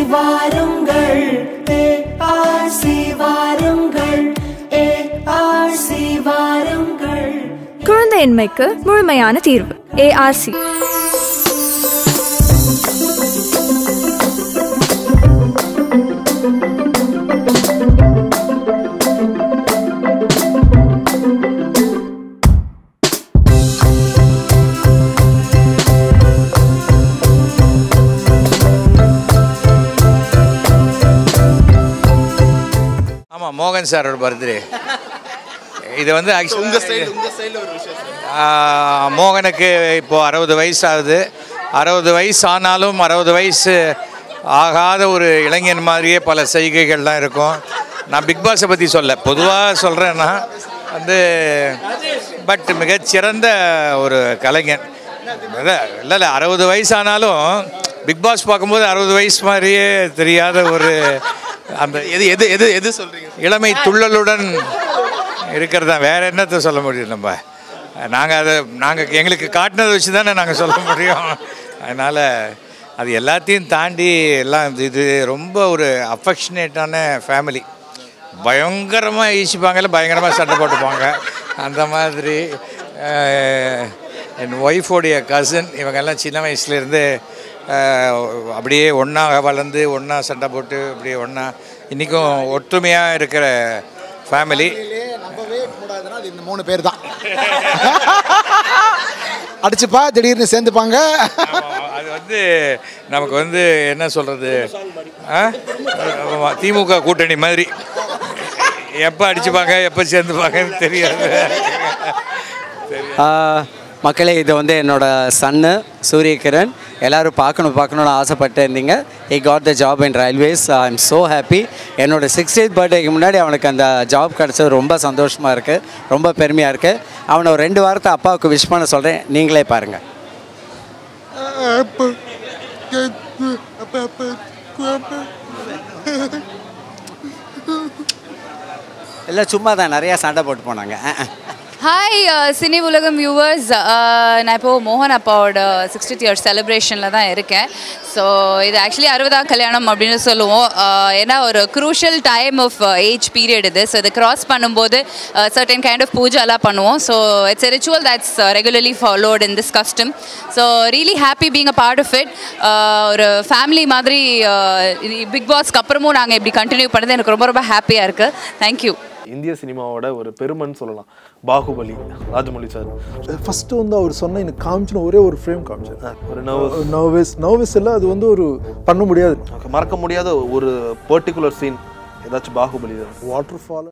வாருங்கள் ஏஆர்சி வாருங்கள் ஏஆர்சி வாருங்கள் குழந்தையின்மைக்கு முழுமையான தீர்வு ஏஆர்சி ஆமாம் மோகன் சாரோட பர்த்டே இது வந்து உங்க ஸ்டைல் ஆக்சுவலாக உங்க ஸ்டைல்ல ஒரு விஷயம் சொல்லுங்க. மோகனுக்கு இப்போது அறுபது வயசு ஆகுது அறுபது வயசு ஆனாலும் அறுபது வயசு ஆகாத ஒரு இளைஞன் மாதிரியே பல செய்கைகள்லாம் இருக்கும் நான் பிக் பாஸை பற்றி சொல்ல பொதுவாக சொல்கிறேன்னா வந்து பட் மிகச்சிறந்த ஒரு கலைஞன் இல்லை இல்லை அறுபது வயசு ஆனாலும் பிக் பாஸ் பார்க்கும்போது அறுபது வயசு மாதிரியே தெரியாத ஒரு அந்த எது எது எது எது சொல்றீங்க இளமை துள்ளலுடன் இருக்கிறது தான் வேற என்னத்தை சொல்ல முடியும் நம்ம நாங்கள் அதை நாங்கள் எங்களுக்கு காட்டினதை வச்சு தானே நாங்கள் சொல்ல முடியும் அதனால் அது எல்லாத்தையும் தாண்டி எல்லாம் இது- இது ரொம்ப ஒரு அஃபெக்ஷனேட்டான ஃபேமிலி பயங்கரமாக ஈசிப்பாங்கல்ல பயங்கரமாக சண்டை போட்டுப்பாங்க அந்த மாதிரி அஹ், என் ஒய்ஃபோடைய கசின் இவங்கெல்லாம் சின்ன வயசுலேருந்து அப்படியே ஒன்றா வளர்ந்து ஒன்றா சண்டை போட்டு அப்படியே ஒன்றா இன்றைக்கும் ஒற்றுமையாக இருக்கிற ஃபேமிலி நம்பவே கூடாதுன்னா அது இந்த மூணு பேர் தான் அடிச்சுப்பா திடீர்னு சேர்ந்துப்பாங்க அது வந்து நமக்கு வந்து என்ன சொல்கிறது திமுக கூட்டணி மாதிரி எப்போ அடிச்சுப்பாங்க எப்போ சேர்ந்துப்பாங்கன்னு தெரியாது ஆஹ் மக்களே இது வந்து என்னோட சன்னு சூரியகிரண் எல்லாரும் பார்க்கணும் பார்க்கணும்னு ஆசைப்பட்டு இருந்தீங்க he got the job in railways I am so happy என்னோட சிக்ஸ்டீத் பர்த்டேக்கு முன்னாடி அவனுக்கு அந்த ஜாப் கிடச்சது ரொம்ப சந்தோஷமாக இருக்குது ரொம்ப பெருமையாக இருக்குது அவனை ஒரு ரெண்டு வாரத்தை அப்பாவுக்கு விஷ் பண்ண சொல்கிறேன் நீங்களே பாருங்கள் இல்லை சும்மா தான் நிறையா சண்டை போட்டு போனாங்க அஹ், அஹ். ஹாய் சினி உலகம் வியூவர்ஸ் நான் இப்போது மோகன் அப்பாவோட சிக்ஸ்டித் இயர் செலிப்ரேஷனில் தான் இருக்கேன் ஸோ இது ஆக்சுவலி அறுபதாம் கல்யாணம் அப்படின்னு சொல்லுவோம் Uh, ஏன்னா ஒரு crucial time of age period இது ஸோ இதை கிராஸ் பண்ணும்போது சர்டன் கைண்ட் ஆஃப் பூஜாலாம் பண்ணுவோம் so it's a ritual that's regularly followed in this custom so really happy being a part of it ஒரு ஃபேமிலி மாதிரி பிக் பாஸ்க்கு அப்புறமும் நாங்கள் இப்படி கண்டினியூ பண்ணது எனக்கு ரொம்ப ரொம்ப ஹாப்பியாக இருக்குது தேங்க்யூ இந்திய சினிமாவோட ஒரு பெருமைன்னு சொல்லலாம் பாகுபலி ராஜமௌழி சார் ஃபர்ஸ்ட் வந்து அவர் சொன்ன எனக்கு காமிச்சுன்னு ஒரே ஒரு ஃப்ரேம் காமிச்சார் ஒரு நர்வஸ் நர்வஸ் நர்வஸ் எல்லாம் அது வந்து ஒரு பண்ண முடியாது மறக்க முடியாத ஒரு பர்டிகுலர் சீன் ஏதாச்சும் பாகுபலி வாட்டர் ஃபால்